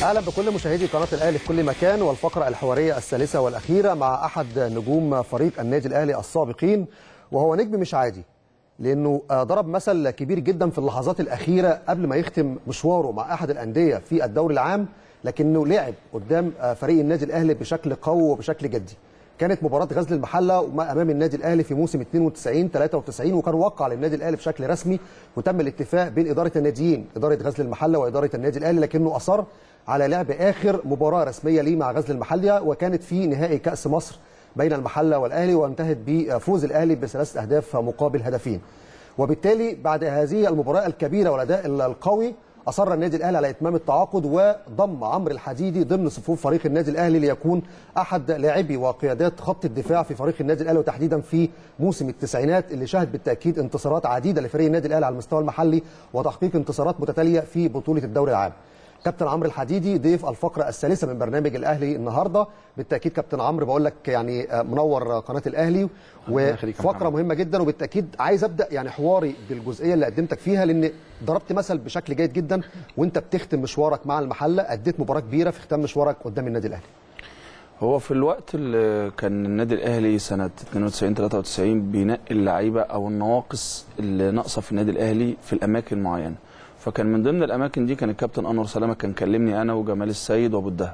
اهلا بكل مشاهدي قناه الاهلي في كل مكان والفقره الحواريه الثالثه والاخيره مع احد نجوم فريق النادي الاهلي السابقين وهو نجم مش عادي لانه ضرب مثل كبير جدا في اللحظات الاخيره قبل ما يختم مشواره مع احد الانديه في الدوري العام لكنه لعب قدام فريق النادي الاهلي بشكل قوي وبشكل جدي كانت مباراه غزل المحله امام النادي الاهلي في موسم 92 93 وكان وقع للنادي الاهلي بشكل رسمي وتم الاتفاق بين اداره الناديين اداره غزل المحله واداره النادي الاهلي لكنه اصر على لعب اخر مباراه رسميه ليه مع غزل المحله وكانت في نهائي كاس مصر بين المحله والاهلي وانتهت بفوز الاهلي بثلاث اهداف مقابل هدفين وبالتالي بعد هذه المباراه الكبيره والاداء القوي اصر النادي الاهلي على اتمام التعاقد وضم عمرو الحديدي ضمن صفوف فريق النادي الاهلي ليكون احد لاعبي وقيادات خط الدفاع في فريق النادي الاهلي وتحديدا في موسم التسعينات اللي شهد بالتاكيد انتصارات عديده لفريق النادي الاهلي على المستوى المحلي وتحقيق انتصارات متتاليه في بطوله الدوري العام. كابتن عمرو الحديدي ضيف الفقره الثالثه من برنامج الاهلي النهارده بالتاكيد كابتن عمرو بقول لك يعني منور قناه الاهلي وفقره مهمه جدا وبالتاكيد عايز ابدا يعني حواري بالجزئيه اللي قدمتك فيها لان ضربت مثل بشكل جيد جدا وانت بتختم مشوارك مع المحله اديت مباراه كبيره في ختام مشوارك قدام النادي الاهلي هو في الوقت اللي كان النادي الاهلي سنه 92 93 بينقي اللعيبه او النواقص اللي ناقصه في النادي الاهلي في الاماكن معينه فكان من ضمن الاماكن دي كان الكابتن انور سلامه كان كلمني انا وجمال السيد وابو الدهب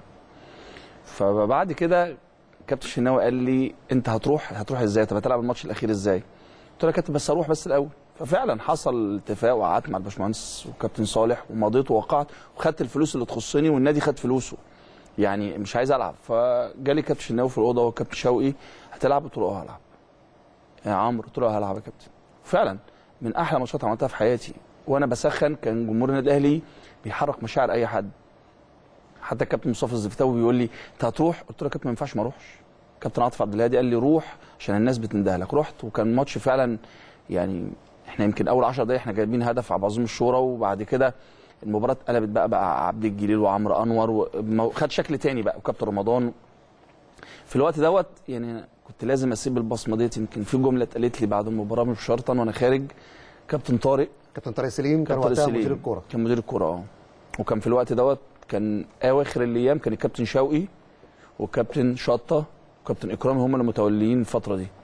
فبعد كده كابتن شناوي قال لي انت هتروح هتروح ازاي طب هتلعب الماتش الاخير ازاي قلت له يا كابتن بس اروح بس الاول ففعلا حصل اتفاق وقعدت مع الباشمهندس والكابتن صالح ومضيت ووقعت وخدت الفلوس اللي تخصني والنادي خد فلوسه يعني مش عايز العب فجالي كابتن شناوي في الاوضه وكابتن شوقي هتلعب قلت له اه هلعب يا عمرو قلت له هلعب يا كابتن فعلا من احلى ماتشات عملتها في حياتي وانا بسخن كان جمهور النادي الاهلي بيحرك مشاعر اي حد حتى الكابتن مصطفى الزفتاوي بيقول لي انت هتروح قلت له يا كابتن ما ينفعش ما اروحش كابتن عاطف عبد الهادي قال لي روح عشان الناس بتندهلك رحت وكان ماتش فعلا يعني احنا يمكن اول 10 دقايق احنا جايبين هدف عبد العظيم الشورى وبعد كده المباراه اتقلبت بقى بقى عبد الجليل وعمرو انور وخد شكل تاني بقى وكابتن رمضان في الوقت دوت يعني كنت لازم اسيب البصمه ديت يمكن في جمله اتقالت لي بعد المباراه مش شرطا وانا خارج كابتن طارق كابتن طارق سليم كان وقتها مدير الكوره كان مدير الكوره اه وكان في الوقت دوت كان اواخر الايام كان الكابتن شوقي والكابتن شطه وكابتن اكرام هم اللي متوليين الفتره دي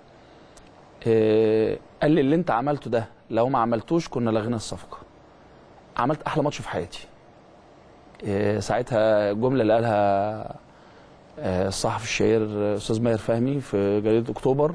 إيه قال لي اللي انت عملته ده لو ما عملتوش كنا لغينا الصفقه عملت احلى ماتش في حياتي إيه ساعتها الجمله اللي قالها إيه الصحفي الشهير استاذ ماهر فهمي في جريده اكتوبر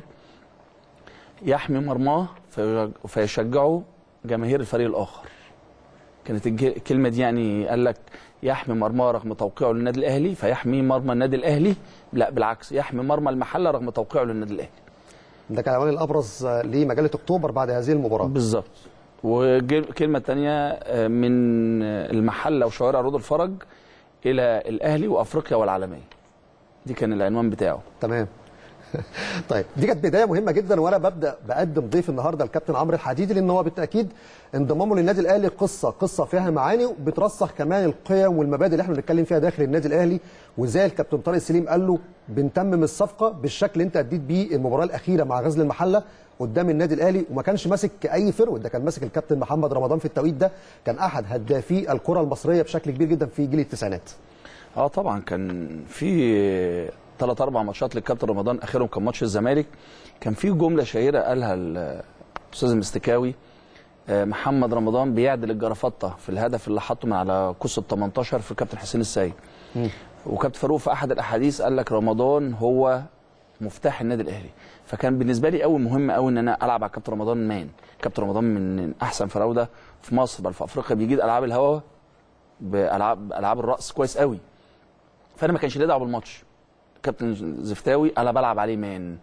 يحمي مرماه فيشجعه جماهير الفريق الاخر كانت الكلمه دي يعني قال لك يحمي مرماه رغم توقيعه للنادي الاهلي فيحمي مرمى النادي الاهلي لا بالعكس يحمي مرمى المحله رغم توقيعه للنادي الاهلي ده كان العنوان الابرز لمجله اكتوبر بعد هذه المباراه بالظبط وكلمه ثانيه من المحله وشوارع رود الفرج الى الاهلي وافريقيا والعالميه دي كان العنوان بتاعه تمام طيب دي كانت بدايه مهمه جدا وانا ببدا بقدم ضيف النهارده الكابتن عمرو الحديدي لان هو بالتاكيد انضمامه للنادي الاهلي قصه قصه فيها معاني وبترسخ كمان القيم والمبادئ اللي احنا بنتكلم فيها داخل النادي الاهلي وزي الكابتن طارق سليم قال له بنتمم الصفقه بالشكل اللي انت اديت بيه المباراه الاخيره مع غزل المحله قدام النادي الاهلي وما كانش ماسك اي فرود ده كان ماسك الكابتن محمد رمضان في التوقيت ده كان احد هدافي الكره المصريه بشكل كبير جدا في جيل التسعينات اه طبعا كان في ثلاث اربع ماتشات للكابتن رمضان اخرهم كان ماتش الزمالك كان في جمله شهيره قالها الاستاذ المستكاوي محمد رمضان بيعدل الجرافطه في الهدف اللي حطه من على كوس ال 18 في كابتن حسين السيد وكابتن فاروق في احد الاحاديث قال لك رمضان هو مفتاح النادي الاهلي فكان بالنسبه لي قوي مهم قوي ان انا العب على كابتن رمضان مان كابتن رمضان من احسن فراوده في مصر بل في افريقيا بيجيد العاب الهوا بالعاب العاب الراس كويس قوي فانا ما كانش لي دعوه بالماتش كابتن زفتاوي انا بلعب عليه مان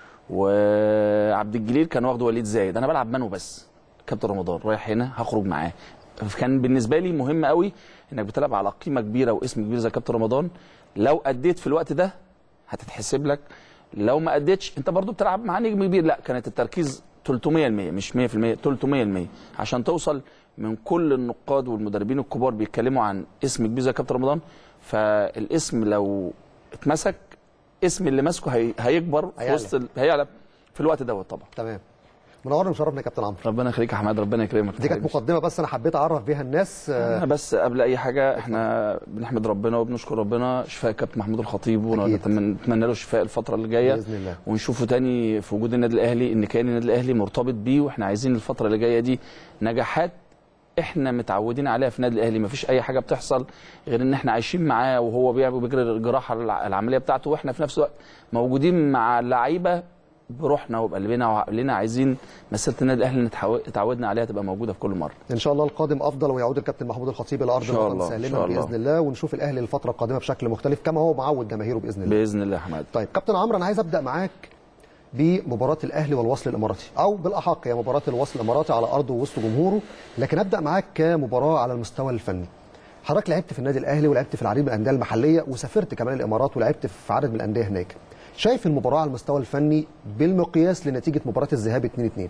وعبد الجليل كان واخده وليد زايد انا بلعب مان وبس كابتن رمضان رايح هنا هخرج معاه كان بالنسبه لي مهم قوي انك بتلعب على قيمه كبيره واسم كبير زي كابتن رمضان لو اديت في الوقت ده هتتحسب لك لو ما اديتش انت برضو بتلعب مع نجم كبير لا كانت التركيز 300% مش 100% 300% عشان توصل من كل النقاد والمدربين الكبار بيتكلموا عن اسم كبير زي كابتن رمضان فالاسم لو اتمسك اسم اللي ماسكه هي... هيكبر في هيعلى. وسط ال... هيعلى في الوقت دوت طبعا تمام منورنا ومشرفنا يا كابتن عمرو ربنا يخليك يا حماد ربنا يكرمك دي كانت مقدمه بس انا حبيت اعرف بيها الناس آه، انا بس قبل اي حاجه احنا بنحمد ربنا وبنشكر ربنا شفاء كابتن محمود الخطيب أكيد. ونتمنى له الشفاء الفتره اللي جايه باذن الله ونشوفه تاني في وجود النادي الاهلي ان كيان النادي الاهلي مرتبط بيه واحنا عايزين الفتره اللي جايه دي نجاحات احنا متعودين عليها في النادي الاهلي مفيش اي حاجه بتحصل غير ان احنا عايشين معاه وهو بيعمل بيجري الجراحه الع- العمليه بتاعته واحنا في نفس الوقت موجودين مع اللعيبه بروحنا وبقلبنا وعقلنا عايزين مسيره النادي الاهلي اللي اتعو- اتعودنا عليها تبقى موجوده في كل مره ان شاء الله القادم افضل ويعود الكابتن محمود الخطيب الى ارض إن شاء الوطن الله، إن سالما شاء الله. باذن الله ونشوف الاهلي الفتره القادمه بشكل مختلف كما هو معود جماهيره باذن الله باذن الله يا حماد طيب كابتن عمرو انا عايز ابدا معاك بمباراه الاهلي والوصل الاماراتي او بالاحق هي مباراه الوصل الاماراتي على ارضه ووسط جمهوره لكن ابدا معاك كمباراه على المستوى الفني حضرتك لعبت في النادي الاهلي ولعبت في العديد من الانديه المحليه وسافرت كمان الامارات ولعبت في عدد من الانديه هناك شايف المباراه على المستوى الفني بالمقياس لنتيجه مباراه الذهاب 2-2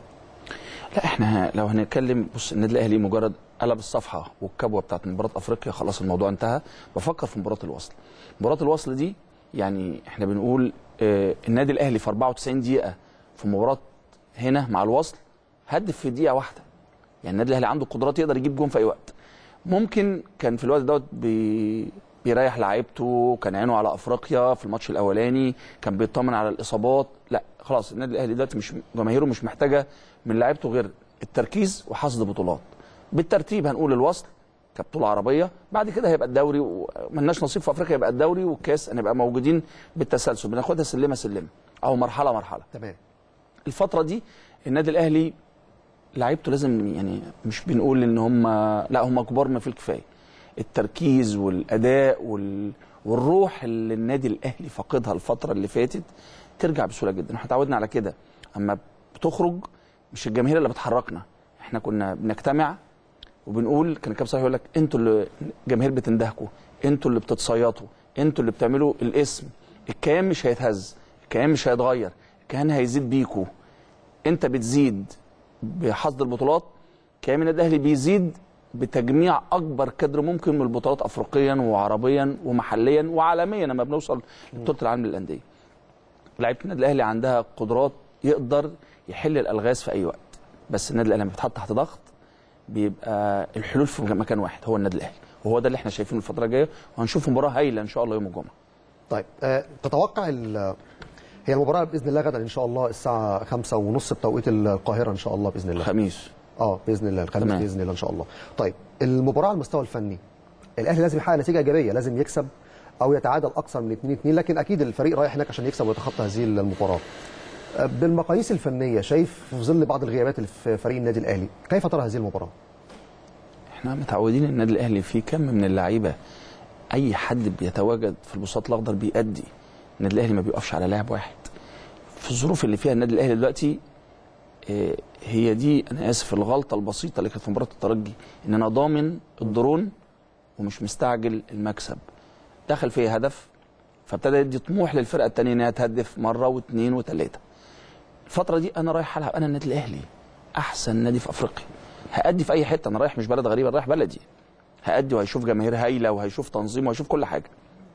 لا احنا لو هنتكلم بص النادي الاهلي مجرد قلب الصفحه والكبوه بتاعت مباراه افريقيا خلاص الموضوع انتهى بفكر في مباراه الوصل مباراه الوصل دي يعني احنا بنقول اه النادي الاهلي في 94 دقيقه في مباراه هنا مع الوصل هدف في دقيقه واحده يعني النادي الاهلي عنده قدرات يقدر يجيب جون في اي وقت ممكن كان في الوقت دوت بي بيريح لعيبته كان عينه على افريقيا في الماتش الاولاني كان بيطمن على الاصابات لا خلاص النادي الاهلي دلوقتي مش جماهيره مش محتاجه من لعيبته غير التركيز وحصد بطولات بالترتيب هنقول الوصل كبطوله عربيه بعد كده هيبقى الدوري وملناش نصيب في افريقيا يبقى الدوري والكاس هنبقى موجودين بالتسلسل بناخدها سلمه سلمه او مرحله مرحله تمام الفتره دي النادي الاهلي لعيبته لازم يعني مش بنقول ان هم لا هم كبار ما في الكفايه التركيز والاداء وال... والروح اللي النادي الاهلي فاقدها الفتره اللي فاتت ترجع بسهوله جدا احنا اتعودنا على كده اما بتخرج مش الجماهير اللي بتحركنا احنا كنا بنجتمع وبنقول كان الكابتن صالح يقول لك انتوا اللي الجماهير بتندهكوا انتوا اللي بتتصيطوا انتوا اللي بتعملوا الاسم الكيان مش هيتهز الكيان مش هيتغير الكيان هيزيد بيكوا انت بتزيد بحصد البطولات كيان النادي الاهلي بيزيد بتجميع اكبر كادر ممكن من البطولات افريقيا وعربيا ومحليا وعالميا لما بنوصل لبطوله العالم للانديه. لعيبه النادي الاهلي عندها قدرات يقدر يحل الالغاز في اي وقت بس النادي الاهلي لما بيتحط تحت ضغط بيبقى الحلول في مكان واحد هو النادي الاهلي وهو ده اللي احنا شايفينه الفتره الجايه وهنشوف مباراه هايله ان شاء الله يوم الجمعه. طيب آه، تتوقع ال- هي المباراه باذن الله غدا ان شاء الله الساعه 5 ونص بتوقيت القاهره ان شاء الله باذن الله الخميس اه باذن الله الخميس تمام. باذن الله ان شاء الله طيب المباراه على المستوى الفني الاهلي لازم يحقق نتيجه ايجابيه لازم يكسب او يتعادل اكثر من 2 2 لكن اكيد الفريق رايح هناك عشان يكسب ويتخطى هذه المباراه آه، بالمقاييس الفنيه شايف في ظل بعض الغيابات اللي في فريق النادي الاهلي كيف ترى هذه المباراه احنا متعودين النادي الاهلي فيه كم من اللعيبه اي حد بيتواجد في البساط الاخضر بيأدي النادي الاهلي ما بيقفش على لاعب واحد في الظروف اللي فيها النادي الاهلي دلوقتي آه، هي دي انا اسف الغلطه البسيطه اللي كانت في مباراه الترجي ان انا ضامن الدرون ومش مستعجل المكسب دخل فيه هدف فابتدى يدي طموح للفرقه الثانيه انها تهدف مره واثنين وثلاثه الفتره دي انا رايح العب انا النادي الاهلي احسن نادي في افريقيا هادي في اي حته انا رايح مش بلد غريبه أنا رايح بلدي هادي وهيشوف جماهير هايله وهيشوف تنظيم وهيشوف كل حاجه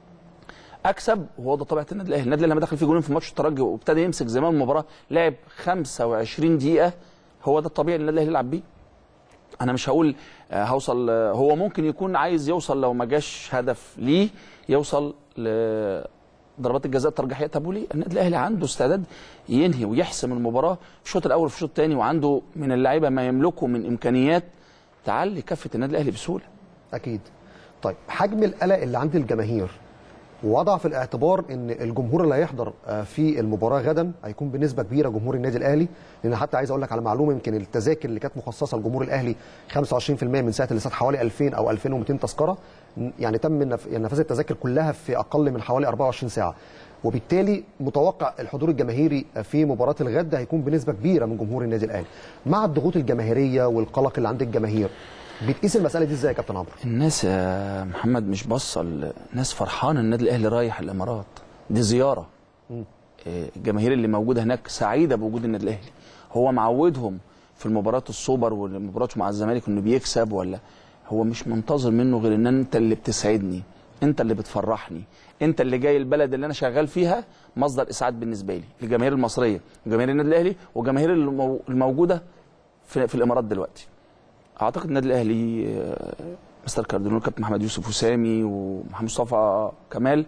اكسب وهو ده طبيعه النادي الاهلي النادي الاهلي لما دخل فيه جولين في ماتش الترجي وابتدى يمسك زمام المباراه لعب 25 دقيقه هو ده الطبيعي اللي النادي الاهلي يلعب بيه انا مش هقول آه، هوصل آه، هو ممكن يكون عايز يوصل لو ما جاش هدف ليه يوصل لضربات الجزاء الترجيحيه طب وليه النادي الاهلي عنده استعداد ينهي ويحسم المباراه في الشوط الاول في الشوط الثاني وعنده من اللعيبه ما يملكه من امكانيات تعلي كفه النادي الاهلي بسهوله اكيد طيب حجم القلق اللي عند الجماهير وضع في الاعتبار ان الجمهور اللي هيحضر آه، في المباراه غدا هيكون بنسبه كبيره جمهور النادي الاهلي لان حتى عايز اقول لك على معلومه يمكن التذاكر اللي كانت مخصصه لجمهور الاهلي 25% من ساعه الاستاد حوالي 2000 او 2200 تذكره ن- يعني تم نف- يعني نفاذ التذاكر كلها في اقل من حوالي 24 ساعه وبالتالي متوقع الحضور الجماهيري في مباراه الغد هيكون بنسبه كبيره من جمهور النادي الاهلي مع الضغوط الجماهيريه والقلق اللي عند الجماهير بتقيس المساله دي ازاي يا كابتن عمرو الناس يا محمد مش باصه الناس فرحانه النادي الاهلي رايح الامارات دي زياره إيه، الجماهير اللي موجوده هناك سعيده بوجود النادي الاهلي هو معودهم في المباريات السوبر والمباريات مع الزمالك انه بيكسب ولا هو مش منتظر منه غير ان انت اللي بتسعدني انت اللي بتفرحني انت اللي جاي البلد اللي انا شغال فيها مصدر اسعاد بالنسبه لي الجماهير المصريه وجماهير النادي الاهلي وجماهير المو- الموجوده في, في الامارات دلوقتي اعتقد النادي الاهلي آه، مستر كاردينال كابتن محمد يوسف وسامي ومحمد مصطفى كمال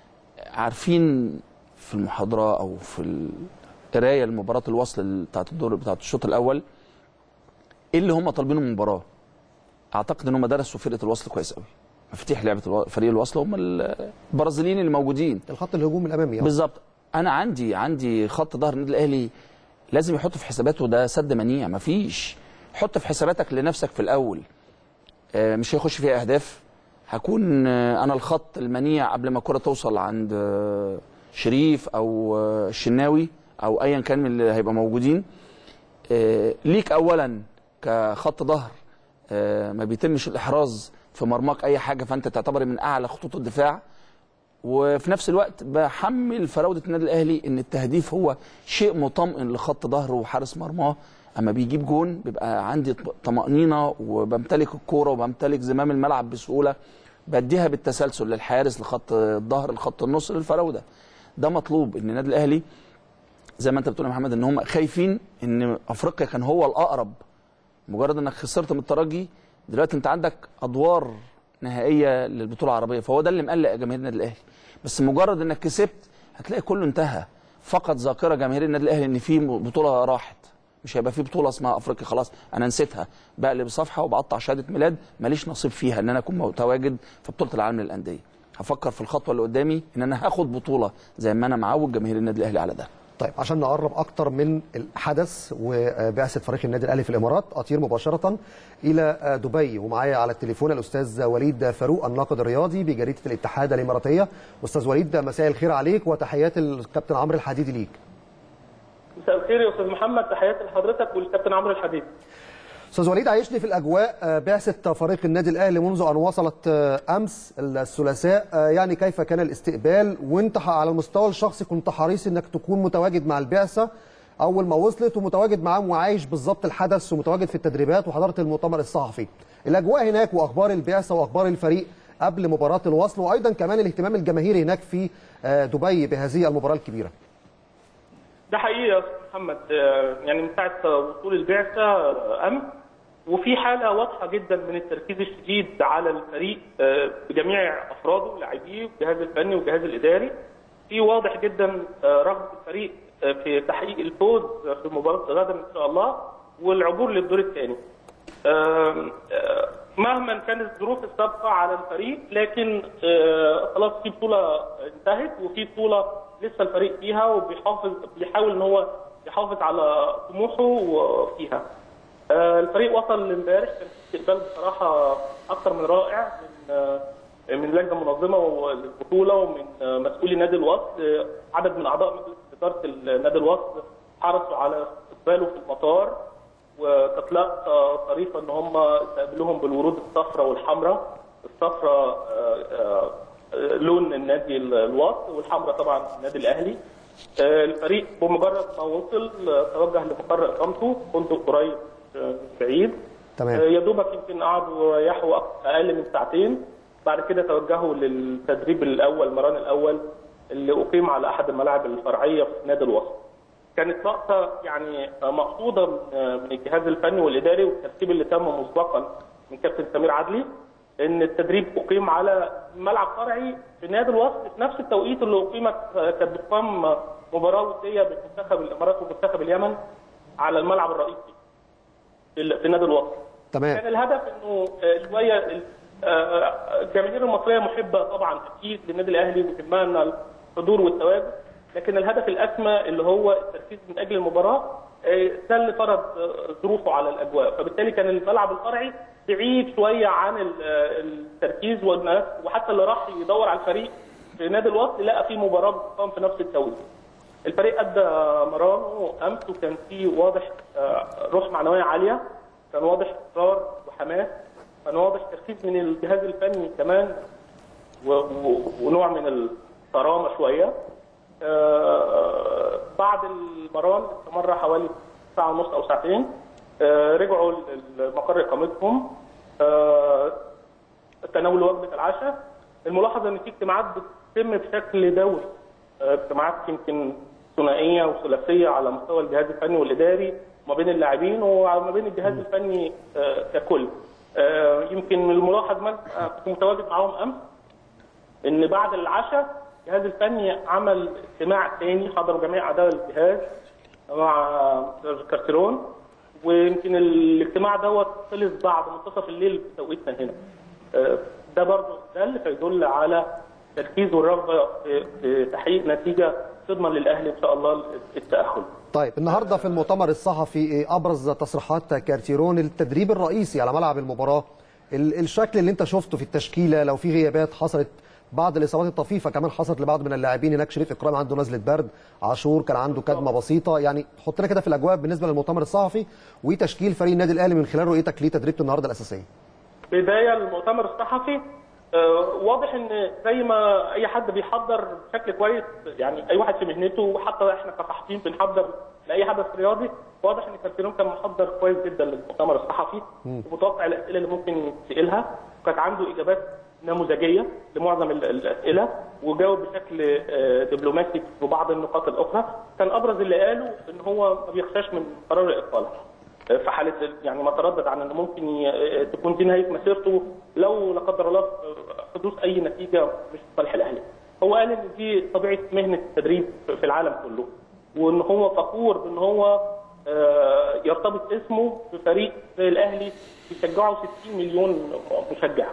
عارفين في المحاضره او في القرايه لمباراه الوصل بتاعت الدور بتاعت الشوط الاول ايه اللي هم طالبينه من المباراه اعتقد ان هم درسوا فرقه الوصل كويس قوي مفاتيح لعبه الو- فريق الوصل هم البرازيليين اللي موجودين الخط الهجوم الامامي آه. بالظبط انا عندي عندي خط ظهر النادي الاهلي لازم يحط في حساباته ده سد منيع مفيش حط في حساباتك لنفسك في الاول آه، مش هيخش فيها اهداف هكون آه، انا الخط المنيع قبل ما الكره توصل عند آه، شريف او آه، الشناوي او ايا كان من اللي هيبقى موجودين آه، ليك اولا كخط ظهر آه، ما بيتمش الاحراز في مرماك اي حاجه فانت تعتبر من اعلى خطوط الدفاع وفي نفس الوقت بحمل فراوده النادي الاهلي ان التهديف هو شيء مطمئن لخط ظهره وحارس مرماه اما بيجيب جون بيبقى عندي طمانينه وبمتلك الكوره وبمتلك زمام الملعب بسهوله بديها بالتسلسل للحارس لخط الظهر لخط النص للفراوده ده مطلوب ان النادي الاهلي زي ما انت بتقول يا محمد ان هم خايفين ان افريقيا كان هو الاقرب مجرد انك خسرت من الترجي دلوقتي انت عندك ادوار نهائيه للبطوله العربيه فهو ده اللي مقلق جماهير النادي الاهلي بس مجرد انك كسبت هتلاقي كله انتهى فقط ذاكره جماهير النادي الاهلي ان في بطوله راحت مش هيبقى في بطوله اسمها افريقيا خلاص انا نسيتها بقلب صفحه وبقطع شهاده ميلاد ماليش نصيب فيها ان انا اكون متواجد في بطوله العالم للانديه هفكر في الخطوه اللي قدامي ان انا هاخد بطوله زي ما انا معود جماهير النادي الاهلي على ده طيب عشان نقرب اكتر من الحدث وبعثه فريق النادي الاهلي في الامارات اطير مباشره الى دبي ومعايا على التليفون الاستاذ وليد فاروق الناقد الرياضي بجريده الاتحاد الاماراتيه استاذ وليد مساء الخير عليك وتحيات الكابتن عمرو الحديدي ليك مساء الخير يا استاذ محمد تحياتي لحضرتك والكابتن عمرو الحديد استاذ وليد عايشني في الاجواء آه، بعثه فريق النادي الاهلي منذ ان وصلت آه، امس الثلاثاء آه، يعني كيف كان الاستقبال وانت ح- على المستوى الشخصي كنت حريص انك تكون متواجد مع البعثه اول ما وصلت ومتواجد معاهم وعايش بالظبط الحدث ومتواجد في التدريبات وحضرت المؤتمر الصحفي الاجواء هناك واخبار البعثه واخبار الفريق قبل مباراه الوصل وايضا كمان الاهتمام الجماهيري هناك في آه، دبي بهذه المباراه الكبيره ده حقيقي يا استاذ محمد آه، يعني من ساعه وصول البعثه آه، امس وفي حاله واضحه جدا من التركيز الشديد على الفريق آه، بجميع افراده لاعبيه والجهاز الفني والجهاز الاداري في واضح جدا آه، رغبه الفريق آه، في تحقيق الفوز في مباراه غدا ان شاء الله والعبور للدور الثاني آم، آه، مهما كانت الظروف السابقه على الفريق لكن آه، خلاص في بطوله انتهت وفي بطوله لسه الفريق فيها وبيحافظ بيحاول ان هو يحافظ على طموحه فيها. آه، الفريق وصل امبارح كان في استقبال بصراحه اكثر من رائع من آه، من اللجنه المنظمه للبطوله ومن آه، مسؤولي نادي الوصل آه، عدد من اعضاء مجلس اداره نادي الوصل حرصوا على استقباله في المطار وكانت آه، طريفه ان هم استقبلوهم بالورود الصفراء والحمراء الصفراء آه، آه، آه، لون النادي الوصل والحمراء طبعا النادي الاهلي آه، الفريق بمجرد ما وصل آه، توجه لمقر اقامته فندق قريب آه، مش بعيد تمام. آه، يا دوبك يمكن قعدوا ريحوا اقل من ساعتين بعد كده توجهوا للتدريب الاول المران الاول اللي اقيم على احد الملاعب الفرعيه في نادي الوسط. كانت لقطه يعني مقصوده من من الجهاز الفني والاداري والترتيب اللي تم مسبقا من كابتن سمير عدلي ان التدريب اقيم على ملعب فرعي في نادي الوسط في نفس التوقيت اللي اقيمت كانت بتقام مباراه وديه بين منتخب الامارات ومنتخب اليمن على الملعب الرئيسي في في نادي الوسط. تمام كان الهدف انه آه، شويه ال- آه، الجماهير المصريه محبه طبعا اكيد للنادي الاهلي وتهمها الحضور والتواجد لكن الهدف الاسمى اللي هو التركيز من اجل المباراه آه، ده اللي فرض آه، ظروفه على الاجواء فبالتالي كان الملعب الفرعي بعيد شويه عن ال- آه، التركيز والناس وحتى اللي راح يدور على الفريق في نادي الوصل لقى في مباراه بتقام في نفس التوقيت الفريق ادى مرانه امس وكان في واضح آه، روح معنويه عاليه كان واضح اصرار وحماس كان واضح تركيز من الجهاز الفني كمان و- و- ونوع من الصرامه شويه آه، بعد المران استمر حوالي ساعه ونص او ساعتين آه، رجعوا لمقر اقامتهم آه، تناولوا وجبه العشاء الملاحظ ان في اجتماعات بتتم بشكل دوري آه، اجتماعات يمكن ثنائيه وثلاثيه على مستوى الجهاز الفني والاداري ما بين اللاعبين وما بين الجهاز الفني آه، ككل آه، يمكن الملاحظ من آه، كنت متواجد معاهم امس ان بعد العشاء الجهاز الفني عمل اجتماع ثاني حضروا جميع اعضاء الجهاز مع كارتيرون ويمكن الاجتماع دوت خلص بعد منتصف الليل بتوقيتنا هنا آه، ده برضه ده اللي هيدل على تركيز والرغبه في- في تحقيق نتيجه تضمن للاهلي ان شاء الله التاهل طيب النهارده في المؤتمر الصحفي إيه ابرز تصريحات كارتيرون التدريب الرئيسي على ملعب المباراه ال- الشكل اللي انت شفته في التشكيله لو في غيابات حصلت بعض الاصابات الطفيفه كمان حصلت لبعض من اللاعبين هناك شريف اكرام عنده نزله برد عاشور كان عنده كدمه بسيطه يعني حطنا كده في الاجواء بالنسبه للمؤتمر الصحفي وتشكيل فريق النادي الاهلي من خلال رؤيتك لتدريبته النهارده الاساسيه بدايه المؤتمر الصحفي آه، واضح ان زي ما اي حد بيحضر بشكل كويس يعني اي واحد في مهنته وحتى احنا كصحفيين بنحضر لاي حدث رياضي واضح ان كارتيرون كان محضر كويس جدا للمؤتمر الصحفي ومتوقع الاسئله اللي ممكن يسالها وكانت عنده اجابات نموذجيه لمعظم ال- الاسئله وجاوب بشكل آه، دبلوماسي في بعض النقاط الاخرى كان ابرز اللي قاله ان هو ما بيخشاش من قرار الاقاله في حاله يعني ما تردد عن انه ممكن ي- تكون دي نهايه مسيرته لو لا قدر الله حدوث اي نتيجه مش في صالح الاهلي. هو قال ان دي طبيعه مهنه التدريب في العالم كله وان هو فخور بان هو آه، يرتبط اسمه بفريق زي الاهلي بيشجعه 60 مليون مشجع.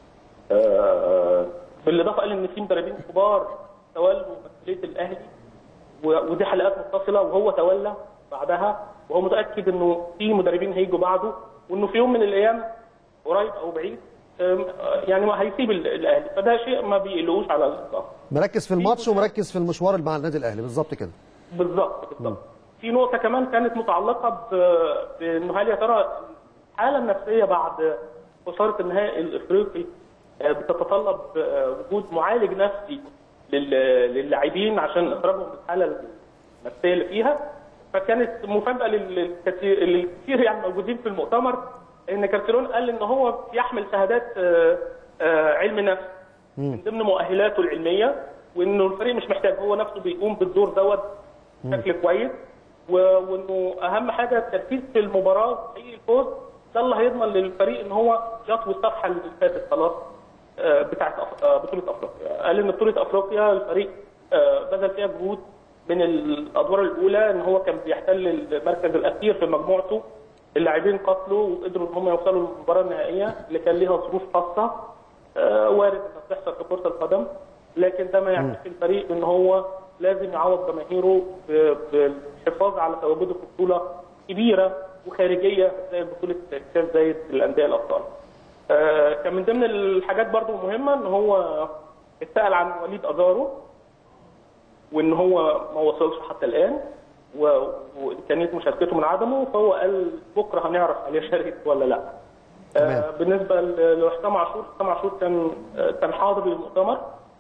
آه، بالاضافه قال ان في مدربين كبار تولوا مسؤوليه الاهلي و- ودي حلقات متصله وهو تولى بعدها وهو متاكد انه في مدربين هيجوا بعده وانه في يوم من الايام قريب او بعيد أم، يعني ما هيسيب ال- الاهلي فده شيء ما بيقلقوش على الاطلاق مركز في الماتش ومركز في المشوار مع النادي الاهلي بالظبط كده بالظبط بالظبط في نقطه كمان كانت متعلقه ب- بانه هل يا ترى الحاله النفسيه بعد خساره النهائي الافريقي آه، بتتطلب آه، وجود معالج نفسي لل- للاعبين عشان اخراجهم من الحاله النفسيه اللي فيها فكانت مفاجاه لل- للكثير للكثير يعني موجودين في المؤتمر ان كارتيرون قال ان هو يحمل شهادات آه، آه، علم نفس من ضمن مؤهلاته العلميه وانه الفريق مش محتاج هو نفسه بيقوم بالدور دوت بشكل كويس و- وانه اهم حاجه التركيز في المباراه تحقيق الفوز ده اللي هيضمن للفريق ان هو يطوي الصفحه اللي فاتت خلاص آه، بتاعت أف- آه، بطوله افريقيا قال ان بطوله افريقيا الفريق آه، بذل فيها جهود من الادوار الاولى ان هو كان بيحتل المركز الاخير في مجموعته اللاعبين قتلوا وقدروا ان هم يوصلوا للمباراه النهائيه اللي كان ليها ظروف خاصه آه، وارد انها تحصل في كره القدم لكن ده ما يعنيش الفريق ان هو لازم يعوض جماهيره ب- بالحفاظ على تواجده في بطوله كبيره وخارجيه زي بطوله كاس زايد للانديه الابطال. آه، كان من ضمن الحاجات برضو المهمه ان هو اتسال عن وليد ازارو وان هو ما وصلش حتى الان و- وامكانيه مشاركته من عدمه فهو قال بكره هنعرف عليه شارك ولا لا. تمام. آه، بالنسبه ل- لحسام عاشور حسام عاشور كان آه، كان حاضر للمؤتمر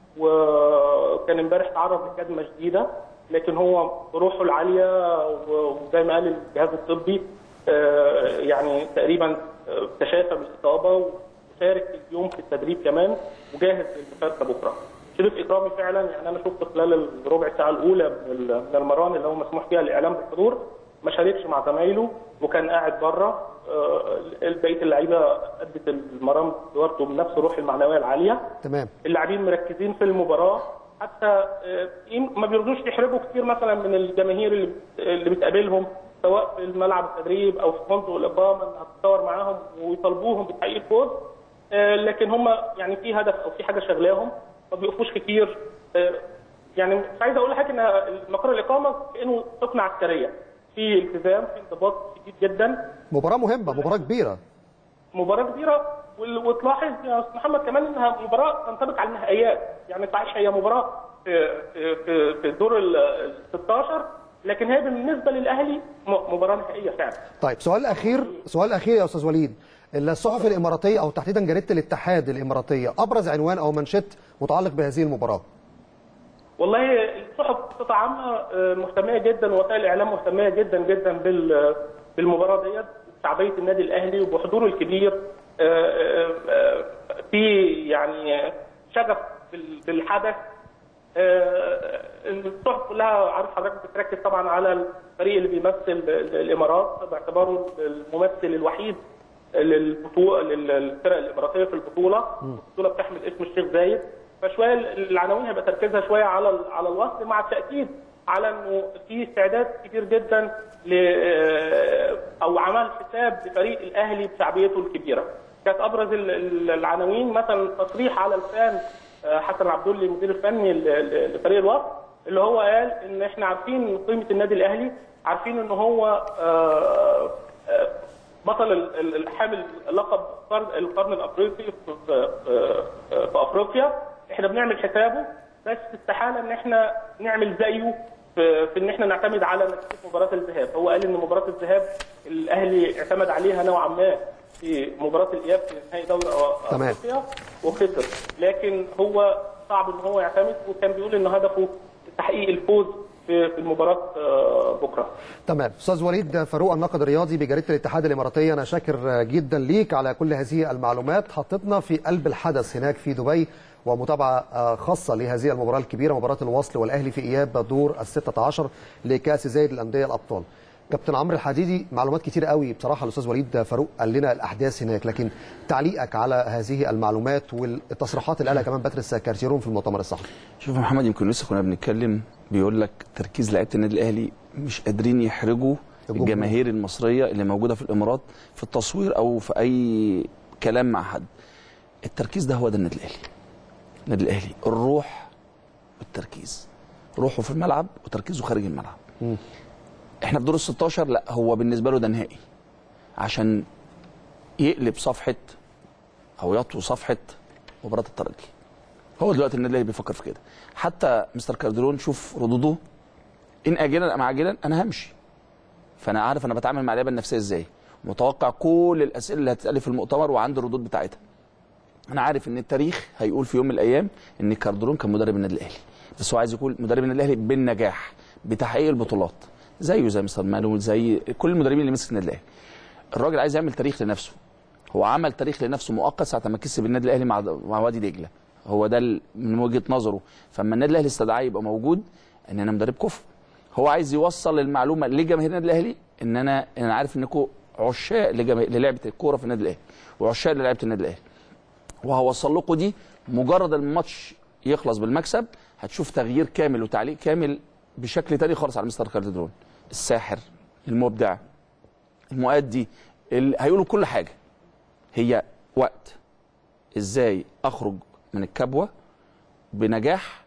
وكان امبارح تعرض لكدمه شديده لكن هو بروحه العاليه و- وزي ما قال الجهاز الطبي آه، يعني تقريبا آه، تشافى من الاصابه وشارك اليوم في التدريب كمان وجاهز للمشاركه بكره. شريف اكرامي فعلا يعني انا شفت خلال الربع ساعه الاولى من ال- من المران اللي هو مسموح فيها الاعلام بالحضور ما شاركش مع زمايله وكان قاعد بره آه، بقيه اللعيبه ادت المران برضه بنفس الروح المعنويه العاليه تمام اللاعبين مركزين في المباراه حتى آه، يم- ما بيرضوش يحرجوا كتير مثلا من الجماهير اللي اللي بتقابلهم سواء في الملعب التدريب او في فندق الاقامه انها تتصور معاهم ويطالبوهم بتحقيق الفوز آه، لكن هم يعني في هدف او في حاجه شغلاهم ما بيقفوش كتير آه، يعني مش عايز اقول لحضرتك ان مقر الاقامه كانه سكنه عسكريه في التزام في انضباط شديد جدا مباراه مهمه مباراه كبيره مباراه كبيره وال- وتلاحظ يا استاذ محمد كمان انها مباراه تنطبق على النهائيات يعني صحيح هي مباراه في في في, في الدور ال ال 16 لكن هي بالنسبه للاهلي م- مباراه نهائيه فعلا طيب سؤال اخير سؤال اخير يا استاذ وليد الصحف الاماراتيه او تحديدا جريده الاتحاد الاماراتيه ابرز عنوان او منشط متعلق بهذه المباراه والله الصحف بصفه عامه آه، مهتميه جدا ووسائل الاعلام مهتميه جدا جدا بال بالمباراه ديت شعبيه النادي الاهلي وبحضوره الكبير آه، آه، آه، في يعني شغف بال- بالحدث آه، الصحف كلها عارف حضرتك بتركز طبعا على الفريق اللي بيمثل ال- الامارات باعتباره الممثل الوحيد للبطوله للفرق الاماراتيه في البطوله البطوله بتحمل اسم الشيخ زايد فشويه العناوين هيبقى تركيزها شويه على ال- على الوصل مع التاكيد على انه في استعداد كبير جدا ل او عمل حساب لفريق الاهلي بشعبيته الكبيره. كانت ابرز ال- ال- العناوين مثلا تصريح على لسان آه، حسن عبدولي المدير الفني ل- ل- لفريق الوقت اللي هو قال ان احنا عارفين قيمه النادي الاهلي عارفين ان هو آه، آه، بطل ال- ال- الحامل لقب قرن- القرن الافريقي في, في, في, في افريقيا احنا بنعمل حسابه بس استحاله ان احنا نعمل زيه في, في ان احنا نعتمد على نتيجه مباراه الذهاب هو قال ان مباراه الذهاب الاهلي اعتمد عليها نوعا ما في مباراه الاياب في نهائي دوري أ- تمام. افريقيا وخسر لكن هو صعب ان هو يعتمد وكان بيقول ان هدفه تحقيق الفوز في في المباراه آه، بكره تمام استاذ وليد فاروق الناقد الرياضي بجريده الاتحاد الاماراتيه انا شاكر جدا ليك على كل هذه المعلومات حطتنا في قلب الحدث هناك في دبي ومتابعه آه، خاصه لهذه المباراه الكبيره مباراه الوصل والاهلي في اياب دور ال 16 لكاس زايد الانديه الابطال كابتن عمرو الحديدي معلومات كتير قوي بصراحه الاستاذ وليد فاروق قال لنا الاحداث هناك لكن تعليقك على هذه المعلومات والتصريحات اللي قالها كمان باتريس كارتيرون في المؤتمر الصحفي شوف يا محمد يمكن لسه كنا بنتكلم بيقول لك تركيز لعيبه النادي الاهلي مش قادرين يحرجوا الجمهور. الجماهير المصريه اللي موجوده في الامارات في التصوير او في اي كلام مع حد التركيز ده هو ده النادي الاهلي النادي الاهلي الروح والتركيز روحه في الملعب وتركيزه خارج الملعب احنا في دور ال 16 لا هو بالنسبه له ده نهائي عشان يقلب صفحه او يطوي صفحه مباراه الترجي هو دلوقتي النادي الاهلي بيفكر في كده حتى مستر كارديرون شوف ردوده ان اجلا ام عاجلا انا همشي فانا عارف انا بتعامل مع اللعيبه النفسيه ازاي متوقع كل الاسئله اللي هتتقال في المؤتمر وعندي الردود بتاعتها انا عارف ان التاريخ هيقول في يوم من الايام ان كارديرون كان مدرب النادي الاهلي بس هو عايز يقول مدرب النادي الاهلي بالنجاح بتحقيق البطولات زيه زي مستر مالو زي كل المدربين اللي مسك النادي الاهلي الراجل عايز يعمل تاريخ لنفسه هو عمل تاريخ لنفسه مؤقت ساعه ما كسب النادي الاهلي مع مع وادي دجله هو ده ال- من وجهه نظره فاما النادي الاهلي استدعاه يبقى موجود ان انا مدرب كفء هو عايز يوصل المعلومه لجماهير النادي الاهلي ان انا انا عارف انكم عشاق لجما- للعبه الكوره في النادي الاهلي وعشاق للعبه النادي الاهلي وهوصل لكم دي مجرد الماتش يخلص بالمكسب هتشوف تغيير كامل وتعليق كامل بشكل تاني خالص على مستر كارديرون الساحر المبدع المؤدي اللي هيقولوا كل حاجه هي وقت ازاي اخرج من الكبوه بنجاح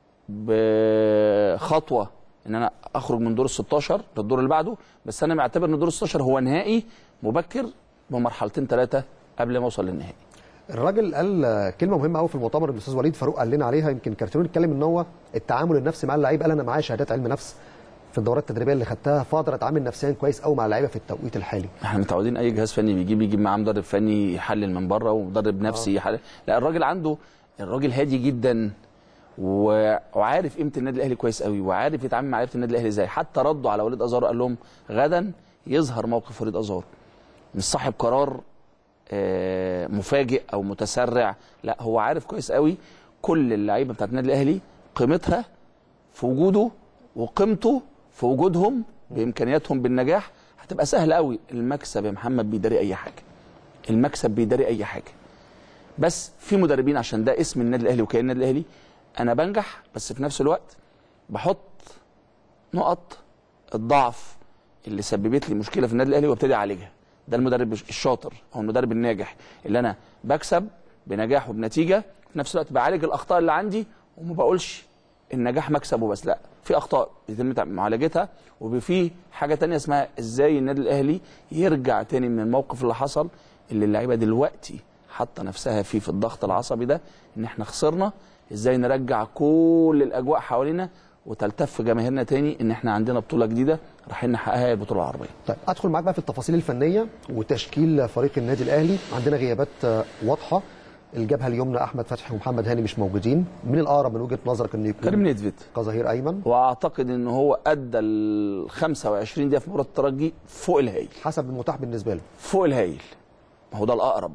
بخطوه ان انا اخرج من دور ال 16 للدور اللي بعده بس انا معتبر ان دور ال 16 هو نهائي مبكر بمرحلتين ثلاثه قبل ما اوصل للنهائي الراجل قال كلمه مهمه قوي في المؤتمر الاستاذ وليد فاروق قال لنا عليها يمكن كارتيرون اتكلم ان هو التعامل النفسي مع اللعيبه قال انا معايا شهادات علم نفس في الدورات التدريبيه اللي خدتها فاقدر اتعامل نفسيا كويس قوي مع اللعيبه في التوقيت الحالي احنا متعودين اي جهاز فني بيجيب يجيب معاه مدرب فني يحلل من بره ومدرب نفسي يحلل لا الراجل عنده الراجل هادي جدا و- وعارف قيمه النادي الاهلي كويس قوي وعارف يتعامل مع لعيبه النادي الاهلي ازاي حتى ردوا على وليد ازار قال لهم غدا يظهر موقف وليد ازار مش صاحب قرار آه، مفاجئ او متسرع لا هو عارف كويس قوي كل اللعيبه بتاعت النادي الاهلي قيمتها في وجوده وقيمته في وجودهم بامكانياتهم بالنجاح هتبقى سهله قوي المكسب يا محمد بيداري اي حاجه المكسب بيداري اي حاجه بس في مدربين عشان ده اسم النادي الاهلي وكيان النادي الاهلي انا بنجح بس في نفس الوقت بحط نقط الضعف اللي سببت لي مشكله في النادي الاهلي وابتدي اعالجها ده المدرب الشاطر او المدرب الناجح اللي انا بكسب بنجاح وبنتيجه في نفس الوقت بعالج الاخطاء اللي عندي وما بقولش النجاح مكسب وبس لا في اخطاء بيتم معالجتها وفي حاجه تانية اسمها ازاي النادي الاهلي يرجع تاني من الموقف اللي حصل اللي اللعيبه دلوقتي حاطه نفسها فيه في الضغط العصبي ده ان احنا خسرنا ازاي نرجع كل الاجواء حوالينا وتلتف جماهيرنا تاني ان احنا عندنا بطوله جديده رايحين نحققها هي البطوله العربيه طيب ادخل معاك بقى في التفاصيل الفنيه وتشكيل فريق النادي الاهلي عندنا غيابات آه، واضحه الجبهه اليمنى احمد فتحي ومحمد هاني مش موجودين مين الاقرب من وجهه نظرك انه كريم يكون نيدفيد كظهير ايمن واعتقد ان هو ادى ال 25 دقيقه في مباراه الترجي فوق الهايل حسب المتاح بالنسبه له فوق الهايل ما هو ده الاقرب